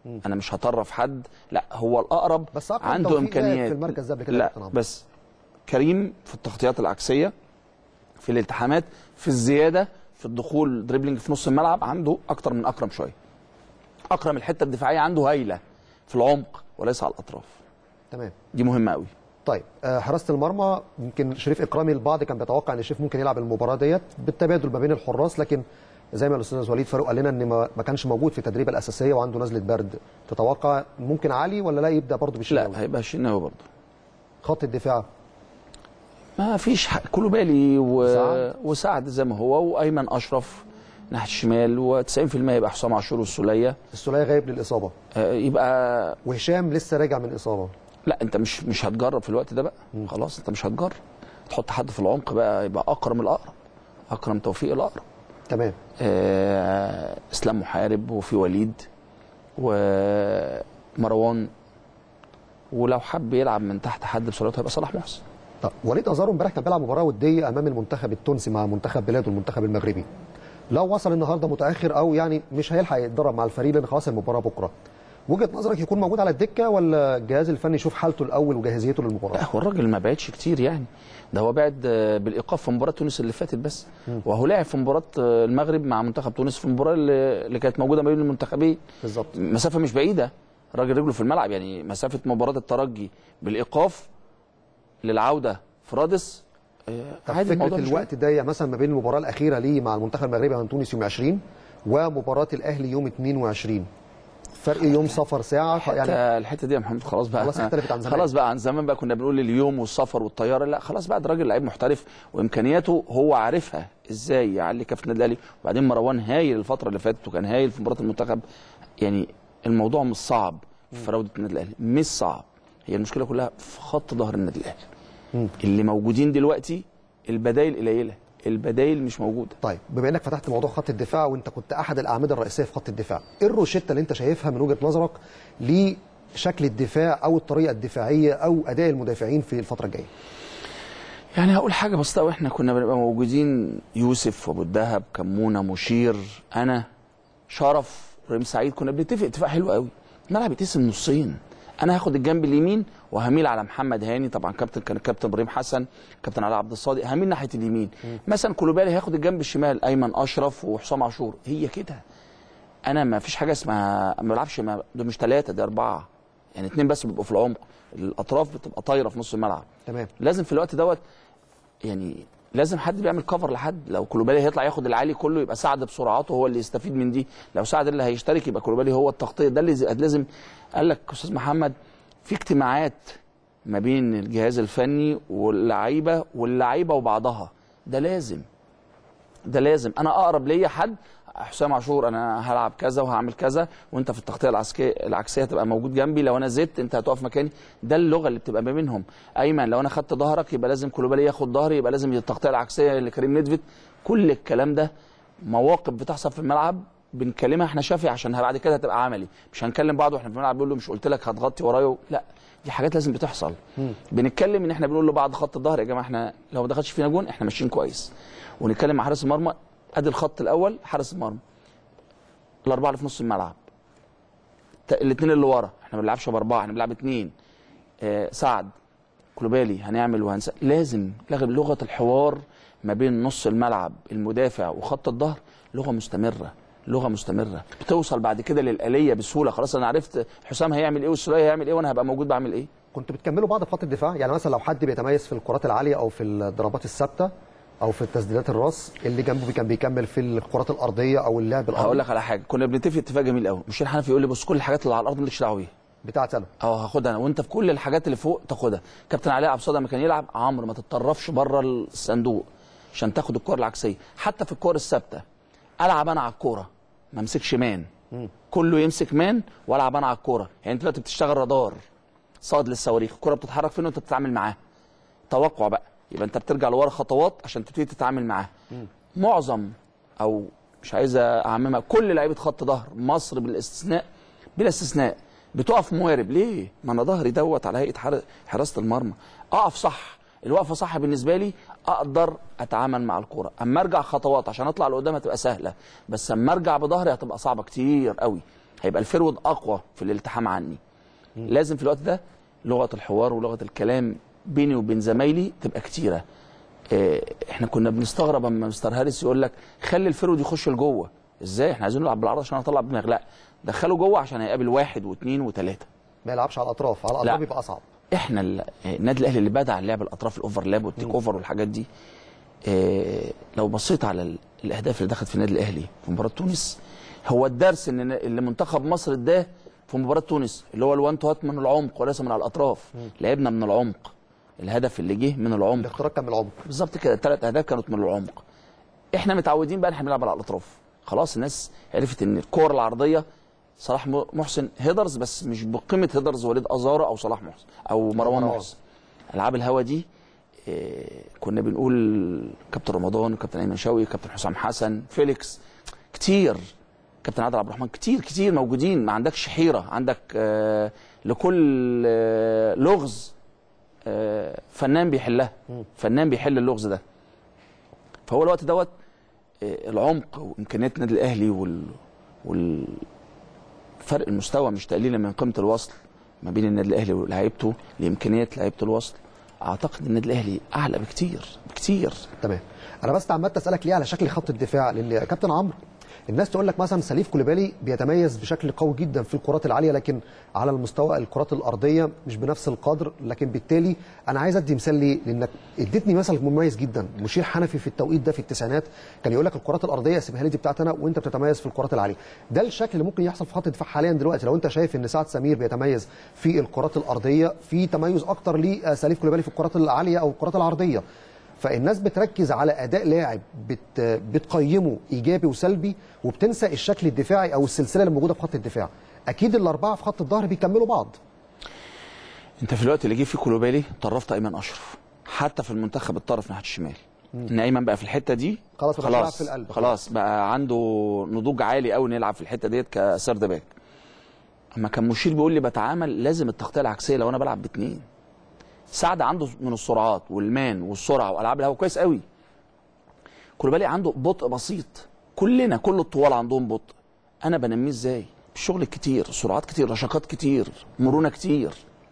انا مش هطرف حد لا هو الاقرب بس أكرم عنده توفيق لعب امكانيات في المركز ده قبل كده يا لا كابتن عمرو. بس كريم في التغطيات العكسيه في الالتحامات في الزياده في الدخول دريبلينج في نص الملعب عنده اكتر من اكرم شويه اكرم الحته الدفاعيه عنده هايله في العمق وليس على الاطراف تمام دي مهمه قوي طيب آه، حراسه المرمى يمكن شريف اكرامي البعض كان بيتوقع ان شريف ممكن يلعب المباراه ديت بالتبادل ما بين الحراس لكن زي ما الاستاذ وليد فاروق قال لنا ان ما ما كانش موجود في التدريبه الاساسيه وعنده نزله برد تتوقع ممكن علي ولا لا يبدا برضه بالشناوي لا هيبقى الشناوي برضه خط الدفاع ما فيش حق كلوبالي و... سعد. وسعد زي ما هو وايمن اشرف ناحيه الشمال و90% يبقى حسام عاشور والسوليه السوليه غايب للاصابه آه، يبقى وهشام لسه راجع من اصابه لا انت مش مش هتجرب في الوقت ده بقى خلاص انت مش هتجرب تحط حد في العمق بقى يبقى اكرم الاقرب اكرم توفيق الاقرب تمام آه اسلام محارب وفي وليد ومروان ولو حب يلعب من تحت حد بسرعته هيبقى صلاح محسن طب وليد ازارو امبارح كان بيلعب مباراه وديه امام المنتخب التونسي مع منتخب بلاده المنتخب المغربي لو وصل النهارده متاخر او يعني مش هيلحق يتدرب مع الفريق لان خلاص المباراه بكره وجهه نظرك يكون موجود على الدكه ولا الجهاز الفني يشوف حالته الاول وجاهزيته لا للمباراه هو الراجل ما بعدش كتير يعني ده هو بعد آه، بالايقاف في مباراه تونس اللي فاتت بس وهو لعب في مباراه آه، المغرب مع منتخب تونس في المباراه اللي اللي كانت موجوده ما بين المنتخبين بالظبط مسافه مش بعيده الراجل رجله في الملعب يعني مسافه مباراه الترجي بالايقاف للعوده في رادس آه، طب عادي فكره الموضوع مش الوقت ده مثلا ما بين المباراه الاخيره ليه مع المنتخب المغربي عن تونس يوم 20 ومباراه الاهلي يوم 22 فرق يوم سفر ساعه يعني يعني الحته دي يا محمد خلاص بقى خلاص اختلفت عن زمان. خلاص بقى عن زمان بقى كنا بنقول اليوم والسفر والطياره لا خلاص بقى ده راجل لعيب محترف وامكانياته هو عارفها ازاي يعلي كفه النادي الاهلي وبعدين مروان هايل الفتره اللي فاتت وكان هايل في مباراه المنتخب يعني الموضوع مش صعب في فراوده النادي الاهلي مش صعب هي المشكله كلها في خط ظهر النادي الاهلي اللي موجودين دلوقتي البدايل قليله البدايل مش موجوده طيب بما انك فتحت موضوع خط الدفاع وانت كنت احد الاعمده الرئيسيه في خط الدفاع ايه الروشته اللي انت شايفها من وجهه نظرك لشكل الدفاع او الطريقه الدفاعيه او اداء المدافعين في الفتره الجايه يعني هقول حاجه بسيطه قوي احنا كنا بنبقى موجودين يوسف وابو الدهب كمونه مشير انا شرف ابراهيم سعيد كنا بنتفق اتفاق حلو قوي الملعب يتقسم نصين انا هاخد الجنب اليمين وهميل على محمد هاني طبعا كابتن كان الكابتن ابراهيم حسن كابتن علي عبد الصادق هميل ناحيه اليمين مثلا كولوبالي هياخد الجنب الشمال ايمن اشرف وحسام عاشور هي كده انا ما فيش حاجه اسمها ما بلعبش ما دول مش ثلاثه دي اربعه يعني اثنين بس بيبقوا في العمق الاطراف بتبقى طايره في نص الملعب تمام لازم في الوقت دوت يعني لازم حد بيعمل كفر لحد لو كولوبالي هيطلع ياخد العالي كله يبقى سعد بسرعته هو اللي يستفيد من دي لو سعد اللي هيشترك يبقى كولوبالي هو التغطيه ده اللي زي- لازم قال لك استاذ محمد في اجتماعات ما بين الجهاز الفني واللعيبه واللعيبه وبعضها ده لازم ده لازم انا اقرب ليا حد حسام عاشور انا هلعب كذا وهعمل كذا وانت في التغطيه العسكريه العكسيه هتبقى موجود جنبي لو انا زدت انت هتقف مكاني ده اللغه اللي بتبقى ما بينهم ايمن لو انا خدت ظهرك يبقى لازم كلوبالي ياخد ظهري يبقى لازم التغطيه العكسيه لكريم ندفت كل الكلام ده مواقف بتحصل في الملعب بنكلمها احنا شافي عشان بعد كده هتبقى عملي مش هنكلم بعض واحنا في الملعب بيقول له مش قلت لك هتغطي ورايا لا دي حاجات لازم بتحصل بنتكلم ان احنا بنقول لبعض خط الظهر يا جماعه احنا لو ما دخلش فينا جون احنا ماشيين كويس ونتكلم مع حارس المرمى ادي الخط الاول حارس المرمى الاربعه اللي في نص الملعب الاثنين اللي ورا احنا ما بنلعبش باربعه احنا بنلعب اثنين آه سعد كلوبالي هنعمل وهنس لازم لغ- لغه الحوار ما بين نص الملعب المدافع وخط الظهر لغه مستمره لغه مستمره بتوصل بعد كده للاليه بسهوله خلاص انا عرفت حسام هيعمل ايه والسوليه هيعمل ايه وانا هبقى موجود بعمل ايه كنتوا بتكملوا بعض في خط الدفاع يعني مثلا لو حد بيتميز في الكرات العاليه او في الضربات الثابته او في التسديدات الراس اللي جنبه كان بيكمل في الكرات الارضيه او اللعب الارضي هقول لك على حاجه كنا بنتفق اتفاق جميل قوي مشير حنفي يقول لي بص كل الحاجات اللي على الارض مالكش دعوه بيها بتاعت انا اه هاخدها انا وانت في كل الحاجات اللي فوق تاخدها كابتن علي عبد الصادق لما كان يلعب عمرو ما تتطرفش بره الصندوق عشان تاخد الكره العكسيه حتى في الكور الثابته العب انا على الكوره ما امسكش مان كله يمسك مان والعب انا على الكوره يعني انت دلوقتي بتشتغل رادار صاد للصواريخ الكره بتتحرك فين وانت بتتعامل معاها توقع بقى يبقى انت بترجع لورا خطوات عشان تبتدي تتعامل معاها معظم او مش عايز اعممها كل لعيبه خط ظهر مصر بالاستثناء بلا استثناء بتقف موارب ليه؟ ما انا ظهري دوت على هيئه حر- حراسه المرمى اقف صح الوقفه صح بالنسبه لي اقدر اتعامل مع الكوره اما ارجع خطوات عشان اطلع لقدام هتبقى سهله بس اما ارجع بظهري هتبقى صعبه كتير قوي هيبقى الفرود اقوى في الالتحام عني لازم في الوقت ده لغه الحوار ولغه الكلام بيني وبين زمايلي تبقى كتيره آه، احنا كنا بنستغرب اما مستر هاريس يقول لك خلي الفرود يخش لجوه ازاي احنا عايزين نلعب بالعرض عشان اطلع بدماغ لا دخله جوه عشان هيقابل واحد واثنين وثلاثه ما يلعبش على الاطراف على الاطراف يبقى اصعب احنا ال- النادي الاهلي اللي بدع لعب الاطراف الاوفرلاب والتيك اوفر والحاجات دي اه لو بصيت على ال- الاهداف اللي دخلت في النادي الاهلي في مباراه تونس هو الدرس ان اللي منتخب مصر اداه في مباراه تونس اللي هو الوان تو هات من العمق وليس من على الاطراف لعبنا من العمق الهدف اللي جه من العمق الاختراق كان من العمق بالظبط كده الثلاث اهداف كانت من العمق احنا متعودين بقى ان احنا بنلعب على الاطراف خلاص الناس عرفت ان الكور العرضيه صلاح م- محسن هيدرز بس مش بقيمه هيدرز وليد ازارو او صلاح محسن او مروان مروان. محسن العاب الهوا دي آه، كنا بنقول كابتن رمضان وكابتن ايمن شوقي كابتن حسام حسن فيليكس كتير كابتن عادل عبد الرحمن كتير كتير موجودين ما عندكش حيره عندك آه، لكل آه، لغز آه، فنان بيحلها فنان بيحل اللغز ده فهو الوقت دوت آه، العمق وامكانيات النادي الاهلي وال والفرق المستوى مش تقليلا من قيمه الوصل ما بين النادي الاهلي ولاعيبته لامكانيات لعيبه الوصل اعتقد النادي الاهلي اعلى بكتير بكتير تمام انا بس عمال اسالك ليه على شكل خط الدفاع لان يا كابتن عمرو الناس تقول لك مثلا سليف كوليبالي بيتميز بشكل قوي جدا في الكرات العاليه لكن على المستوى الكرات الارضيه مش بنفس القدر لكن بالتالي انا عايز ادي مثال ليه لانك اديتني مثل مميز جدا مشير حنفي في التوقيت ده في التسعينات كان يقول لك الكرات الارضيه سيبها لي دي بتاعتنا وانت بتتميز في الكرات العاليه ده الشكل اللي ممكن يحصل في خط الدفاع حاليا دلوقتي لو انت شايف ان سعد سمير بيتميز في الكرات الارضيه في تميز اكتر لسليف كوليبالي في الكرات العاليه او الكرات العرضيه فالناس بتركز على اداء لاعب بت بتقيمه ايجابي وسلبي وبتنسى الشكل الدفاعي او السلسله اللي موجوده في خط الدفاع اكيد الاربعه في خط الظهر بيكملوا بعض انت في الوقت اللي جه فيه كولوبالي طرفت ايمن اشرف حتى في المنتخب الطرف ناحيه الشمال ان ايمن بقى في الحته دي خلاص بقى بيلعب في القلب. خلاص بقى عنده نضوج عالي قوي نلعب في الحته ديت كسرد باك اما كان مشير بيقول لي بتعامل لازم التغطيه العكسيه لو انا بلعب باثنين سعد عنده من السرعات والمان والسرعه والعاب الهواء كويس قوي كولوبالي عنده بطء بسيط كلنا كل الطوال عندهم بطء انا بنميه ازاي بالشغل الكتير سرعات كتير رشاقات كتير مرونه كتير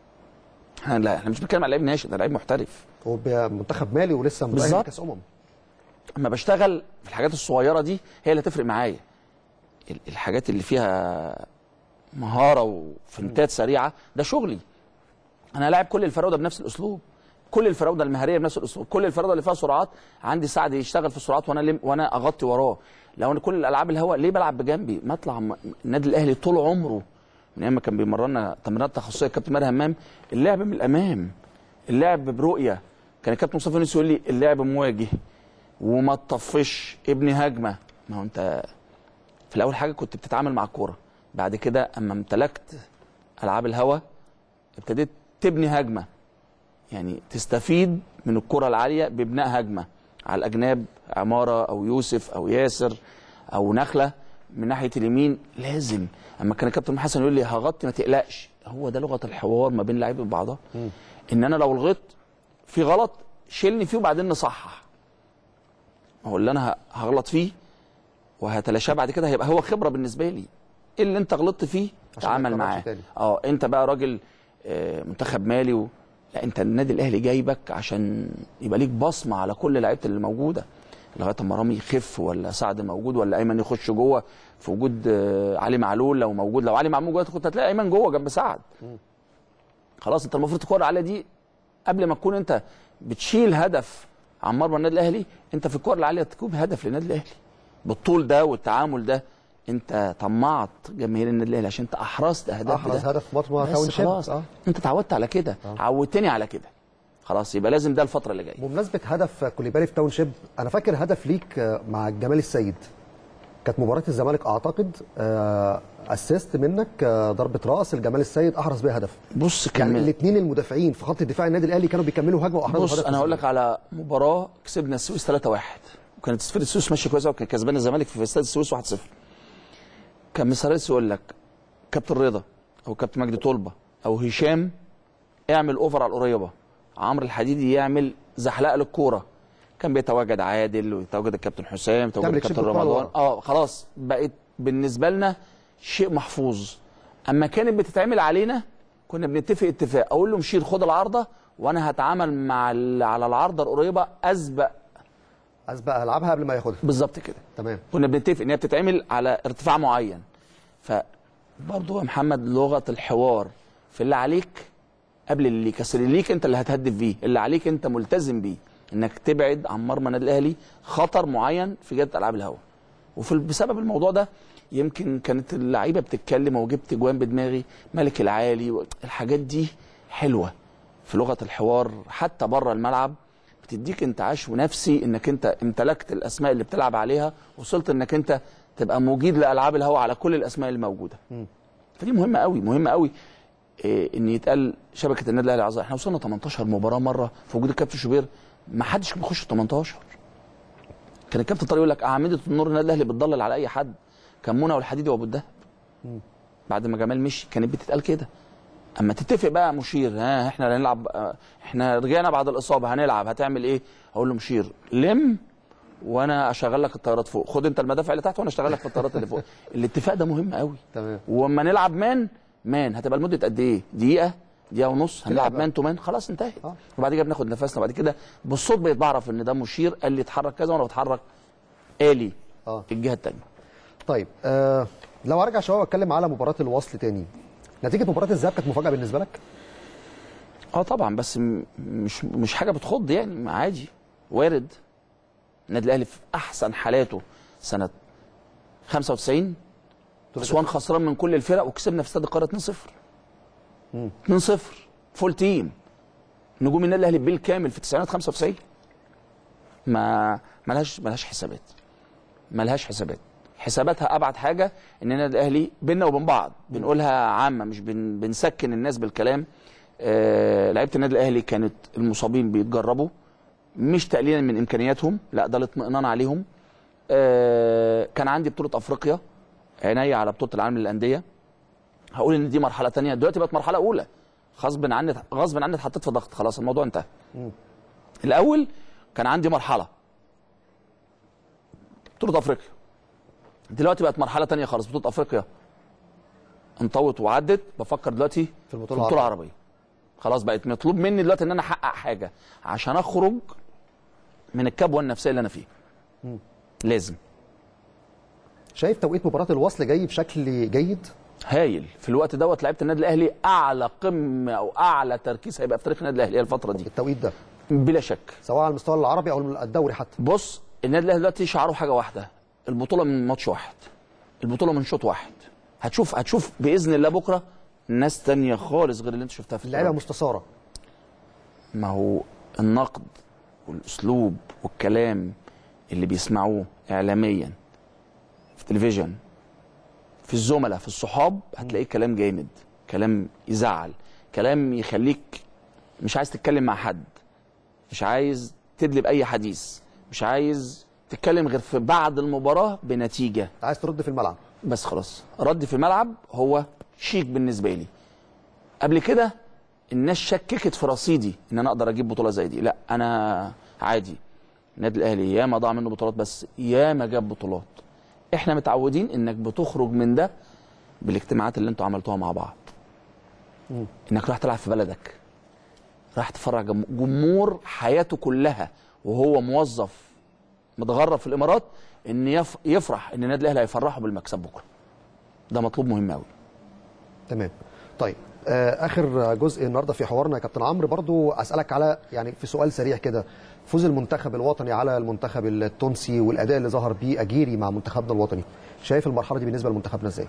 احنا لا احنا مش بنتكلم على لعيب ناشئ ده لعيب محترف هو منتخب مالي ولسه متاهل بالظبط. كاس امم اما بشتغل في الحاجات الصغيره دي هي اللي هتفرق معايا ال- الحاجات اللي فيها مهاره وفنتات سريعه ده شغلي انا لاعب كل الفراوده بنفس الاسلوب كل الفراوده المهاريه بنفس الاسلوب كل الفراوده اللي فيها سرعات عندي سعد يشتغل في السرعات وانا لم وانا اغطي وراه لو انا كل الالعاب الهواء ليه بلعب بجنبي ما اطلع م- النادي الاهلي طول عمره من ايام ما كان بيمرنا تمرينات تخصصيه الكابتن ماهر همام اللعب من الامام اللعب برؤيه كان الكابتن مصطفى يونس يقول لي اللعب مواجه وما تطفش ابني هجمه ما هو انت في الاول حاجه كنت بتتعامل مع الكوره بعد كده اما امتلكت العاب الهوا ابتديت تبني هجمه يعني تستفيد من الكره العاليه ببناء هجمه على الاجناب عماره او يوسف او ياسر او نخله من ناحيه اليمين لازم اما كان الكابتن حسن يقول لي هغطي ما تقلقش هو ده لغه الحوار ما بين لعيبه بعضها ان انا لو الغيت في غلط شيلني فيه وبعدين نصحح هو اللي انا ه- هغلط فيه وهتلاشاه بعد كده هيبقى هو خبره بالنسبه لي ايه اللي انت غلطت فيه ما تعامل يكررش معاه تاني. اه انت بقى راجل آه، منتخب مالي و... لا انت النادي الاهلي جايبك عشان يبقى ليك بصمه على كل لعيبه اللي موجوده لغايه اما رامي يخف ولا سعد موجود ولا ايمن يخش جوه في وجود آه، علي معلول لو موجود لو علي معلول جوه كنت هتلاقي ايمن جوه جنب سعد خلاص انت المفروض الكوره العاليه دي قبل ما تكون انت بتشيل هدف عن مرمى النادي الاهلي انت في الكوره العاليه تكون هدف للنادي الاهلي بالطول ده والتعامل ده انت طمعت جماهير النادي الاهلي عشان انت احرزت اهداف احرز بده. هدف مرمى بس تاون شيب خلاص اه انت اتعودت على كده عودتني على كده خلاص يبقى لازم ده الفتره اللي جايه بمناسبه هدف كوليبالي في تاون شيب انا فاكر هدف ليك آه، مع جمال السيد كانت مباراه الزمالك اعتقد آه، اسيست منك آه، ضربه راس لجمال السيد احرز بيها هدف بص يعني كان الاثنين المدافعين في خط الدفاع النادي الاهلي كانوا بيكملوا هجمه واحرزوا بص هدف انا هقول لك على مباراه كسبنا السويس 3-1 وكانت فرقه السويس ماشيه كويس قوي كان كسبان الزمالك في استاد السويس 1-0 كان مسارس يقول لك كابتن رضا او كابتن مجدي طلبه او هشام اعمل اوفر على القريبه عمرو الحديدي يعمل زحلقه للكوره كان بيتواجد عادل ويتواجد الكابتن حسام يتواجد تعمل الكابتن تشيب الكرة رمضان لورا. اه خلاص بقت بالنسبه لنا شيء محفوظ اما كانت بتتعمل علينا كنا بنتفق اتفاق اقول له مشير خد العارضه وانا هتعامل مع ال- على العارضه القريبه اسبق اسبق العبها قبل ما ياخدها بالظبط كده تمام كنا بنتفق ان هي بتتعمل على ارتفاع معين فبرضه يا محمد لغه الحوار في اللي عليك قبل اللي ليك اصل اللي ليك انت اللي هتهدف بيه اللي عليك انت ملتزم بيه انك تبعد عن مرمى النادي الاهلي خطر معين في جده العاب الهواء وفي بسبب الموضوع ده يمكن كانت اللعيبه بتتكلم وجبت جوان بدماغي ملك العالي الحاجات دي حلوه في لغه الحوار حتى بره الملعب بتديك انتعاش ونفسي انك انت امتلكت الاسماء اللي بتلعب عليها وصلت انك انت تبقى مجيد لالعاب الهواء على كل الاسماء الموجوده فدي مهمه قوي مهمه قوي إيه ان يتقال شبكه النادي الاهلي العظيم احنا وصلنا 18 مباراه مره في وجود الكابتن شوبير ما حدش بيخش 18 كان الكابتن طارق يقول لك اعمده النور النادي الاهلي بتضلل على اي حد كان منى والحديدي وابو الدهب بعد ما جمال مشي كانت بتتقال كده اما تتفق بقى مشير ها احنا اللي هنلعب آه، احنا رجعنا بعد الاصابه هنلعب هتعمل ايه اقول له مشير لم وانا اشغل لك الطيارات فوق خد انت المدافع اللي تحت وانا اشتغل لك في الطيارات اللي فوق الاتفاق ده مهم قوي تمام واما نلعب مان مان هتبقى لمده قد ايه دقيقه دقيقه ونص هنلعب بقى. مان تو مان خلاص انتهت آه. وبعد كده بناخد نفسنا بعد كده بالصوت بقيت بعرف ان ده مشير قال لي اتحرك كذا وانا بتحرك آلي اه الجهه الثانيه طيب آه لو ارجع شويه واتكلم على مباراه الوصل تاني نتيجه مباراه الذهاب كانت مفاجاه بالنسبه لك اه طبعا بس م- مش مش حاجه بتخض يعني عادي وارد النادي الاهلي في احسن حالاته سنه 95 اسوان خسران من كل الفرق وكسبنا في استاد القاهره 2-0 2-0 فول تيم نجوم النادي الاهلي بالكامل في التسعينات 95 ما ملهاش ملهاش حسابات ملهاش حسابات حساباتها ابعد حاجه ان النادي الاهلي بينا وبين بعض بنقولها عامه مش بن بنسكن الناس بالكلام آه لعيبه النادي الاهلي كانت المصابين بيتجربوا مش تقليلا من امكانياتهم لا ده الاطمئنان عليهم آه كان عندي بطوله افريقيا عينيا على بطوله العالم للانديه هقول ان دي مرحله تانية دلوقتي بقت مرحله اولى غصب عني غصب عني اتحطيت في ضغط خلاص الموضوع انتهى الاول كان عندي مرحله بطوله افريقيا دلوقتي بقت مرحله تانية خالص بطوله افريقيا انطوت وعدت بفكر دلوقتي في البطولة البطوله العربيه خلاص بقت مطلوب مني دلوقتي ان انا احقق حاجه عشان اخرج من الكبوه النفسيه اللي انا فيها لازم شايف توقيت مباراه الوصل جاي بشكل جيد هايل في الوقت دوت لعيبه النادي الاهلي اعلى قمه او اعلى تركيز هيبقى في تاريخ النادي الاهلي هي الفتره دي التوقيت ده بلا شك سواء على المستوى العربي او الدوري حتى بص النادي الاهلي دلوقتي شعاره حاجه واحده البطوله من ماتش واحد البطوله من شوط واحد هتشوف هتشوف باذن الله بكره ناس تانية خالص غير اللي انت شفتها في اللعيبه الدوري. مستثاره ما هو النقد والاسلوب والكلام اللي بيسمعوه اعلاميا في التلفزيون في الزملاء في الصحاب هتلاقيه كلام جامد كلام يزعل كلام يخليك مش عايز تتكلم مع حد مش عايز تدلب اي حديث مش عايز تتكلم غير في بعد المباراه بنتيجه انت عايز ترد في الملعب بس خلاص ردي في الملعب هو شيك بالنسبه لي قبل كده الناس شككت في رصيدي ان انا اقدر اجيب بطوله زي دي لا انا عادي النادي الاهلي ياما ضاع منه بطولات بس ياما جاب بطولات احنا متعودين انك بتخرج من ده بالاجتماعات اللي انتوا عملتوها مع بعض انك راح تلعب في بلدك راح تفرج جم- جمهور حياته كلها وهو موظف متغرب في الامارات ان يف- يفرح ان النادي الاهلي هيفرحه بالمكسب بكره ده مطلوب مهم قوي تمام طيب آه اخر جزء النهارده في حوارنا يا كابتن عمرو برضو اسالك على يعني في سؤال سريع كده فوز المنتخب الوطني على المنتخب التونسي والاداء اللي ظهر بيه اجيري مع منتخبنا الوطني شايف المرحله دي بالنسبه لمنتخبنا ازاي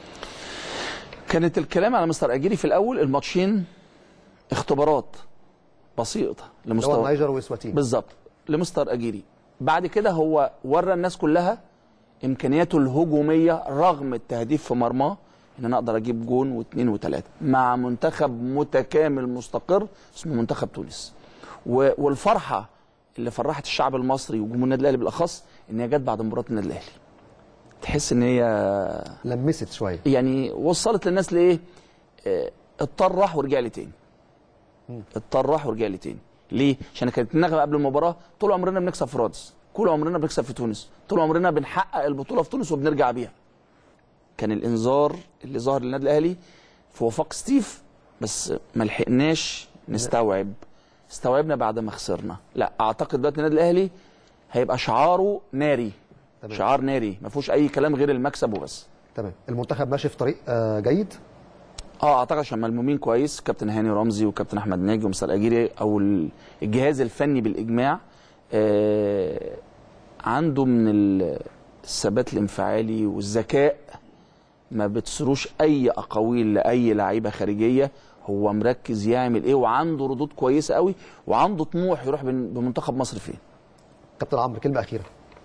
كانت الكلام على مستر اجيري في الاول الماتشين اختبارات بسيطه اللي هو لمستوى النيجر واسواتيني بالظبط لمستر اجيري بعد كده هو ورى الناس كلها امكانياته الهجوميه رغم التهديف في مرماه ان انا اقدر اجيب جون واثنين وثلاثه مع منتخب متكامل مستقر اسمه منتخب تونس و- والفرحه اللي فرحت الشعب المصري وجمهور النادي الاهلي بالاخص ان هي جت بعد مباراه النادي الاهلي تحس ان هي لمست شويه يعني وصلت للناس لايه؟ آه، اضطر راح ورجع لي تاني. اضطر راح ورجع لي تاني. ليه؟ عشان كانت النغمه قبل المباراه طول عمرنا بنكسب في رادس، طول عمرنا بنكسب في تونس، طول عمرنا بنحقق البطوله في تونس وبنرجع بيها. كان الانذار اللي ظهر للنادي الاهلي في وفاق ستيف بس ما لحقناش نستوعب استوعبنا بعد ما خسرنا لا اعتقد دلوقتي النادي الاهلي هيبقى شعاره ناري تمام. شعار ناري ما فيهوش اي كلام غير المكسب وبس تمام المنتخب ماشي في طريق آه، جيد اه اعتقد عشان ملمومين كويس كابتن هاني رمزي وكابتن احمد ناجي ومستر اجيري او ال- الجهاز الفني بالاجماع آه عنده من ال- الثبات الانفعالي والذكاء ما بتسروش اي اقاويل لاي لعيبه خارجيه هو مركز يعمل ايه وعنده ردود كويسه قوي وعنده طموح يروح بن- بمنتخب مصر فين كابتن عمرو كلمه اخيره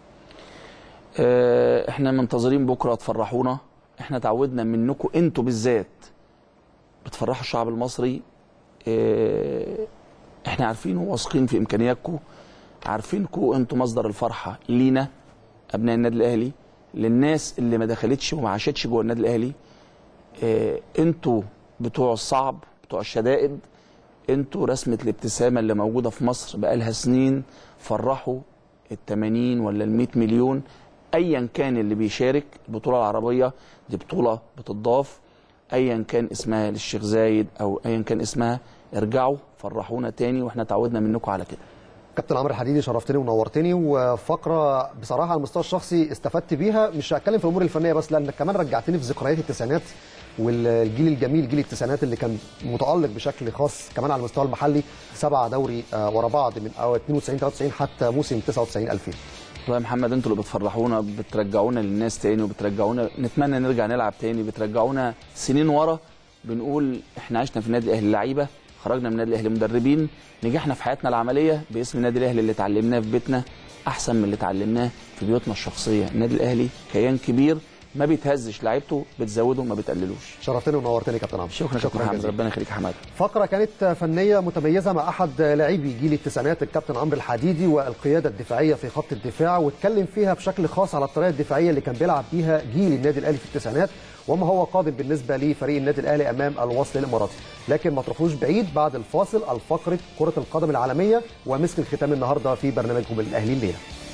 آه، احنا منتظرين بكره تفرحونا احنا تعودنا منكم انتوا بالذات بتفرحوا الشعب المصري آه، احنا عارفين وواثقين في امكانياتكم عارفينكم انتوا مصدر الفرحه لينا ابناء النادي الاهلي للناس اللي ما دخلتش وما عاشتش جوه النادي الاهلي آه، انتوا بتوع الصعب بتوع الشدائد انتوا رسمه الابتسامه اللي موجوده في مصر بقالها سنين فرحوا ال 80 ولا ال 100 مليون ايا كان اللي بيشارك البطوله العربيه دي بطوله بتضاف ايا كان اسمها للشيخ زايد او ايا كان اسمها ارجعوا فرحونا تاني واحنا تعودنا منكم على كده كابتن عمرو الحديدي شرفتني ونورتني وفقره بصراحه على المستوى الشخصي استفدت بيها مش هتكلم في الامور الفنيه بس لانك كمان رجعتني في ذكريات التسعينات والجيل الجميل جيل التسعينات اللي كان متالق بشكل خاص كمان على المستوى المحلي سبعه دوري آه، ورا بعض من أو 92 93 حتى موسم 99 2000 والله يا محمد انتوا اللي بتفرحونا بترجعونا للناس تاني وبترجعونا نتمنى نرجع نلعب تاني بترجعونا سنين ورا بنقول احنا عشنا في النادي الاهلي لعيبه خرجنا من النادي الاهلي مدربين نجحنا في حياتنا العمليه باسم النادي الاهلي اللي اتعلمناه في بيتنا احسن من اللي اتعلمناه في بيوتنا الشخصيه النادي الاهلي كيان كبير ما بيتهزش لعيبته بتزوده ما بتقللوش شرفتني ونورتني كابتن عمرو شكرا شكرا محمد جزيلا. ربنا يخليك يا حماد فقرة كانت فنية متميزة مع أحد لاعبي جيل التسعينات الكابتن عمرو الحديدي والقيادة الدفاعية في خط الدفاع واتكلم فيها بشكل خاص على الطريقة الدفاعية اللي كان بيلعب بيها جيل النادي الأهلي في التسعينات وما هو قادم بالنسبة لفريق النادي الأهلي أمام الوصل الإماراتي لكن ما تروحوش بعيد بعد الفاصل الفقرة كرة القدم العالمية ومسك الختام النهاردة في برنامجكم الأهلي الليلة